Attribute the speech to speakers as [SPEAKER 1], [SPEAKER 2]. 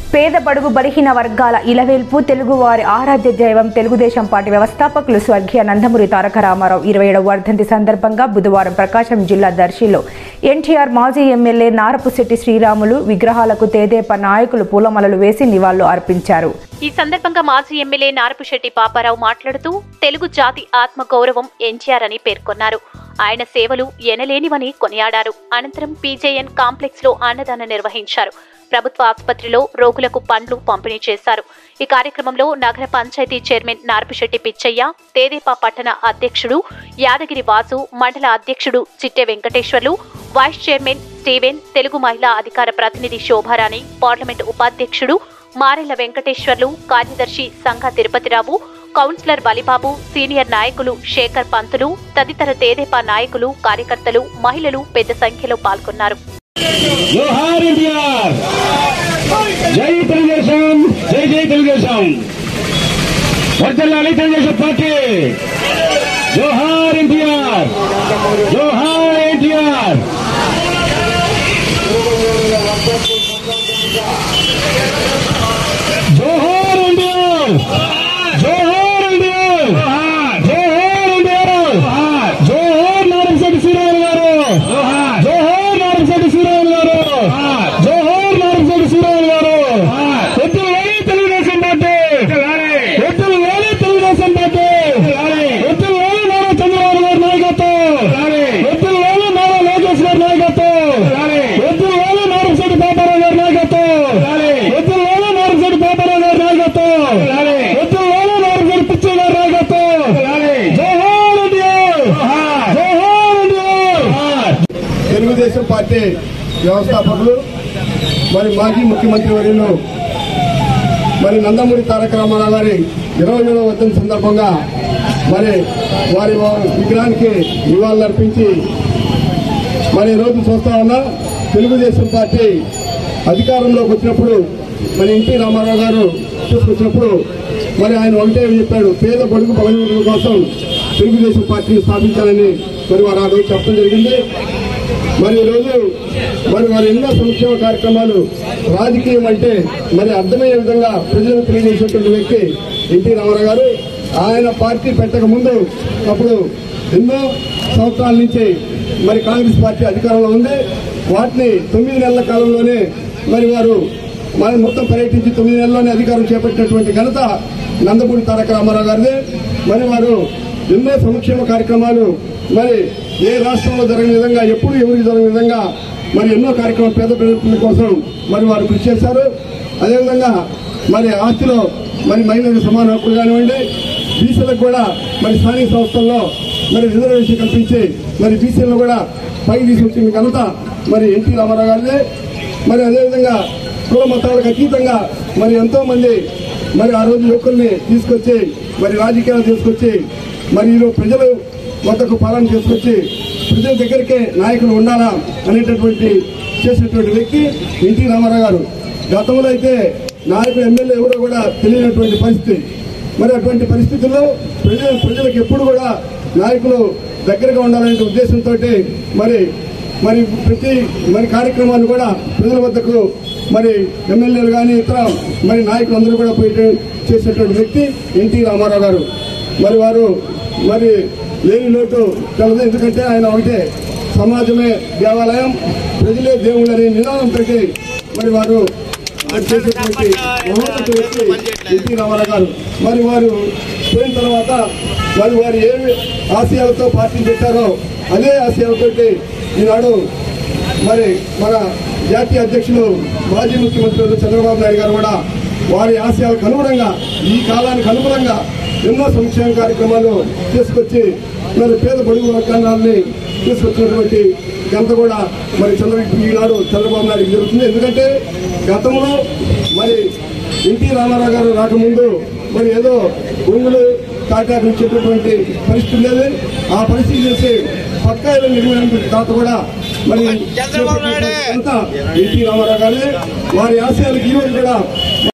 [SPEAKER 1] పేద బడుగు బలహీన వర్గాల ఇలవేల్పు తెలుగువారి ఆరాధ్య దైవం తెలుగుదేశం పార్టీ వ్యవస్థాపకులు స్వర్గీయ నందమూరి తారక రామారావు ఇరవై ఏడవ వర్ధంతి సందర్భంగా బుధవారం ప్రకాశం జిల్లా దర్శిలో ఎన్టీఆర్ మాజీ ఎమ్మెల్యే నారపుశెట్టి శ్రీరాములు విగ్రహాలకు తేదేపా నాయకులు పూలమాలలు వేసి నివాళులు అర్పించారు
[SPEAKER 2] ఈ సందర్భంగా మాజీ ఎమ్మెల్యే నారపుశెట్టి పాపారావు మాట్లాడుతూ తెలుగు జాతి ఆత్మగౌరవం ఎన్టీఆర్ అని పేర్కొన్నారు ఆయన సేవలు ఎనలేనివని కొనియాడారు అనంతరం పీజేఎన్ కాంప్లెక్స్ లో అన్నదానం నిర్వహించారు ప్రభుత్వ ఆసుపత్రిలో రోగులకు పండ్లు పంపిణీ చేశారు ఈ కార్యక్రమంలో నగర పంచాయతీ చైర్మన్ నారపుశెట్టి పిచ్చయ్య తేదేపా పట్టణ అధ్యక్షుడు యాదగిరి వాసు మండల అధ్యక్షుడు Chitte Venkateswarlu vice chairman Steven Telugu మహిళా అధికార ప్రతినిధి శోభారాణి పార్లమెంటు ఉపాధ్యక్షుడు మారెళ్ల వెంకటేశ్వర్లు కార్యదర్శి సంఘ తిరుపతిరావు కౌన్సిలర్ బలిబాబు సీనియర్ నాయకులు శేఖర్ పంతులు తదితర తేదేపా నాయకులు కార్యకర్తలు మహిళలు పెద్ద సంఖ్యలో పాల్గొన్నారు
[SPEAKER 3] జోహార్ ఎన్టీఆర్ జై తెలుగుదేశం జై జై తెలుగుదేశం వర్దల్లాలి తెలుగుదేశం పార్టీ జోహార్ ఎన్టీఆర్ జోహార్ ఎన్టీఆర్ జోహార్ ఎన్టీఆర్ జోహార్ ఎన్టీఆర్ జోహార్ ఎన్టీఆర్ జోహార్ నారాయణ శ్రీరాములు గారు జోహార్ నారాయణ శ్రీరాములు గారు జోహార్ నారాయణ శ్రీరాములు గారు ఎత్తులు వేలి తెలుగుదేశం పార్టీ ఎత్తులు వేలి తెలుగుదేశం పార్టీ ఎత్తులు వేలి నారా చంద్రబాబు గారి నాయకత్వం ఎత్తులు వేలి నారా లోకేష్ గారి నాయకత్వం ఎత్తులు వేలి నారశెట్టి పాపారావు గారి నాయకత్వం ఎత్తులు వేలి నారశెట్టి పాపారావు గారి నాయకత్వం ఎత్తులు వేలి నారశెట్టి పిచ్చయ్య గారి నాయకత్వం జోహార్ ఎన్టీఆర్ జోహార్ ఎన్టీఆర్
[SPEAKER 4] తెలుగుదేశం పార్టీ వ్యవస్థాపకులు మరి మాజీ ముఖ్యమంత్రి వర్యులు మరి నందమూరి తారక రామారావు గారి ఇరవై ఏడవ వర్ధంతి సందర్భంగా మరి వారి విగ్రహానికి నివాళులర్పించి మరి ఈరోజు చూస్తా ఉన్నా తెలుగుదేశం పార్టీ అధికారంలోకి వచ్చినప్పుడు మరి ఎన్టీ రామారావు గారు తీసుకొచ్చినప్పుడు మరి ఆయన ఒకటే చెప్పాడు పేద బడుగు బలహీనుల కోసం తెలుగుదేశం పార్టీని స్థాపించాలని మరి వారు ఆ రోజు చెప్పడం జరిగింది మరి ఈరోజు మరి వారు ఎన్నో సంక్షేమ కార్యక్రమాలు రాజకీయం అంటే మరి అర్థమయ్యే విధంగా ప్రజలకు తెలియజేసేటువంటి వ్యక్తి ఎన్టీ రామారావు గారు ఆయన పార్టీ పెట్టక ముందు అప్పుడు ఎన్నో సంవత్సరాల నుంచి మరి కాంగ్రెస్ పార్టీ అధికారంలో ఉంది వాటిని తొమ్మిది నెలల కాలంలోనే మరి వారు మరి మొత్తం పర్యటించి తొమ్మిది నెలల్లోనే అధికారం చేపట్టినటువంటి ఘనత నందమూరి తారక రామారావు గారిదే మరి వారు ఎన్నో సంక్షేమ కార్యక్రమాలు మరి ఏ రాష్ట్రంలో జరగని విధంగా ఎప్పుడు ఎవరికి జరగని విధంగా మరి ఎన్నో కార్యక్రమాలు పేద ప్రజల కోసం మరి వారు కృషి చేశారు అదేవిధంగా మరి ఆస్తిలో మరి మహిళలకు సమాన హక్కులు కానివ్వండి బీసీలకు కూడా మరి స్థానిక సంస్థల్లో మరి రిజర్వేషన్ కల్పించి మరి బీసీలను కూడా పైకి తీసుకొచ్చిన ఘనత మరి ఎన్టీ రామారావు గారిదే మరి అదేవిధంగా కుల మతాలకు అతీతంగా మరి ఎంతో మంది మరి ఆ రోజు యువకుల్ని తీసుకొచ్చి మరి రాజకీయాలు తీసుకొచ్చి మరి ఈరోజు ప్రజలు వద్దకు పాలన తీసుకొచ్చి ప్రజల దగ్గరికే నాయకులు ఉండాలా అనేటటువంటి చేసినటువంటి వ్యక్తి ఎన్టీ రామారావు గారు గతంలో అయితే నాయకుడు ఎమ్మెల్యే ఎవరో కూడా తెలియనటువంటి పరిస్థితి మరి అటువంటి పరిస్థితుల్లో ప్రజలు ప్రజలకు ఎప్పుడు కూడా నాయకులు దగ్గరగా ఉండాలనే ఉద్దేశంతో మరి మరి ప్రతి మరి కార్యక్రమాన్ని కూడా ప్రజల వద్దకు మరి ఎమ్మెల్యేలు కానీ ఇతర మరి నాయకులు అందరూ కూడా పోయి చేసేటువంటి వ్యక్తి ఎన్టీ రామారావు గారు మరి వారు మరి లేని లోటు కలదు ఎందుకంటే ఆయన ఒకటే సమాజమే దేవాలయం ప్రజలే దేవుళ్ళు అనే నినాదంతో మరి వారు ఆయన చేసేటువంటి మహోన్నత వ్యక్తి ఎన్టీ రామారావు గారు మరి వారు పోయిన తర్వాత మరి వారు ఏ ఆశయాలతో పార్టీ పెట్టారో అదే ఆశయాలతోటి ఈనాడు మరి మన జాతీయ అధ్యక్షులు మాజీ ముఖ్యమంత్రి చంద్రబాబు నాయుడు గారు కూడా వారి ఆశయాలకు అనుగుణంగా ఈ కాలానికి అనుగుణంగా ఎన్నో సంక్షేమ కార్యక్రమాలు తీసుకొచ్చి మరి పేద బడుగు వర్గాన్ని తీసుకొచ్చినటువంటి ఘనత కూడా మరి చంద్ర ఈనాడు చంద్రబాబు నాయుడు జరుగుతుంది ఎందుకంటే గతంలో మరి ఎన్టీ రామారావు గారు రాకముందు మరి ఏదో భూములు తాటాకు ఇచ్చేటటువంటి పరిస్థితి లేదు ఆ పరిస్థితి చేసి పక్కా ఇల్లు నిర్మాణం తాత కూడా మరి
[SPEAKER 5] చంద్రబాబు నాయుడే.
[SPEAKER 4] అంతా ఎన్టీ రామారావు గారి వారి ఆశయాలకు ఈ రోజు కూడా